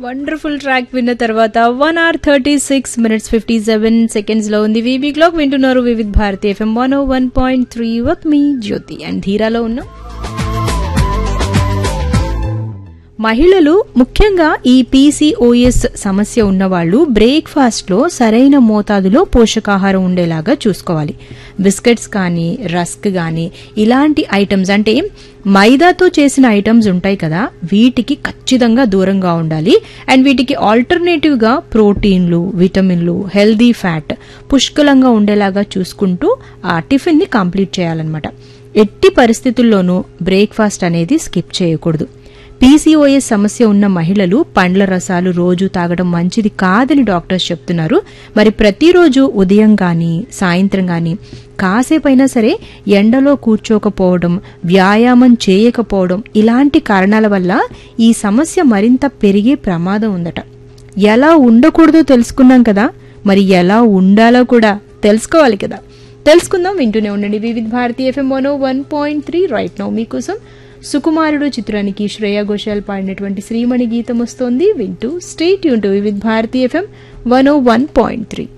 wonderful track విన్న తర్వాత one hour thirty six minutes fifty seven seconds లో ఉంది వీబీ క్లాక్ వింటున్నారు Vividh Bharati FM one O one point three with me Jyothi and ధీరాలో ఉన్నాం మహిళలు ముఖ్యంగా ఈ పీసీఓఎస్ సమస్య ఉన్నవాళ్లు బ్రేక్ఫాస్ట్ లో సరైన మోతాదులో పోషకాహారం ఉండేలాగా చూసుకోవాలి బిస్కెట్స్ కానీ రస్క్ కానీ ఇలాంటి ఐటమ్స్ అంటే మైదాతో చేసిన ఐటమ్స్ ఉంటాయి కదా వీటికి ఖచ్చితంగా దూరంగా ఉండాలి అండ్ వీటికి ఆల్టర్నేటివ్ గా ప్రోటీన్లు విటమిన్లు హెల్దీ ఫ్యాట్ పుష్కలంగా ఉండేలాగా చూసుకుంటూ ఆ టిఫిన్ ని కంప్లీట్ చేయాలన్నమాట ఎట్టి పరిస్థితుల్లోనూ బ్రేక్ఫాస్ట్ అనేది స్కిప్ చేయకూడదు పీసీఓఎస్ సమస్య ఉన్న మహిళలు పండ్ల రసాలు రోజు తాగడం మంచిది కాదని డాక్టర్స్ చెప్తున్నారు మరి ప్రతిరోజు ఉదయం గాని సాయంత్రం గాని కాసేపైనా సరే ఎండలో కూర్చోకపోవడం వ్యాయామం చేయకపోవడం ఇలాంటి కారణాల వల్ల ఈ సమస్య మరింత పెరిగే ప్రమాదం ఉందట ఎలా ఉండకూడదో తెలుసుకున్నాం కదా మరి ఎలా ఉండాలో కూడా తెలుసుకోవాలి కదా తెలుసుకుందాం వింటూనే ఉండండి Vividh Bharati FM one one point three right now మీకోసం సుకుమారుడు చిత్రానికి శ్రేయా ఘోషాల్ పాడినటువంటి శ్రీమణి గీతం వస్తోంది వింటూ స్టేట్ యూన్ to Vividh Bharati FM one O one point three